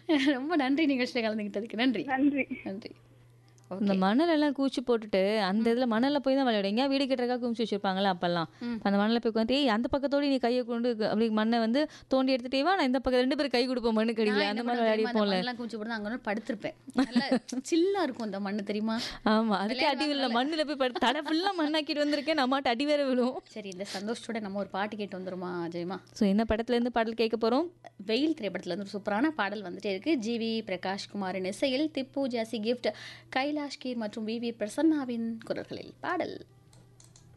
ரொம்ப நன்றி நிகழ்ச்சியில் கலந்துக்கிட்டதுக்கு நன்றி நன்றி நன்றி இந்த மணல் எல்லாம் கூச்சி போட்டுட்டு அந்த இதுல மணல்ல போய் தான் விளையாடும் எங்கேயா வீடு கட்டுறக்கா குமிச்சு வச்சிருப்பாங்கல்ல அப்பெல்லாம் அப்ப அந்த மணல்ல போய் உட்காந்து ஏய் அந்த பக்கத்தோட நீ கையை கொண்டு அப்படி மண்ணை வந்து தோண்டி எடுத்துட்டே வா நான் இந்த பக்கம் ரெண்டு பேரும் கை கொடுப்போம் மண்ணு கடியில அந்த மாதிரி விளையாடிப்போம்ல எல்லாம் கூச்சி போட்டு அங்கே படுத்திருப்பேன் நல்லா சில்லா இருக்கும் அந்த மண்ணு தெரியுமா ஆமா அதுக்கே அடி விழல மண்ணுல போய் படு தடை ஃபுல்லா மண்ணாக்கிட்டு வந்திருக்கேன் நம்மாட்ட அடி வேற விழும் சரி இந்த சந்தோஷத்தோட நம்ம ஒரு பாட்டு கேட்டு வந்துருமா ஜெயமா ஸோ என்ன படத்துல இருந்து பாடல் கேட்க போறோம் வெயில் திரைப்படத்துல இருந்து ஒரு சூப்பரான பாடல் வந்துட்டே இருக்கு ஜிவி பிரகாஷ் குமாரின் இசையில் திப்பு ஜாசி கிஃப்ட் கைலாஷ் கீர் மற்றும் வி வி பிரசன்னாவின் குரல்களில் பாடல்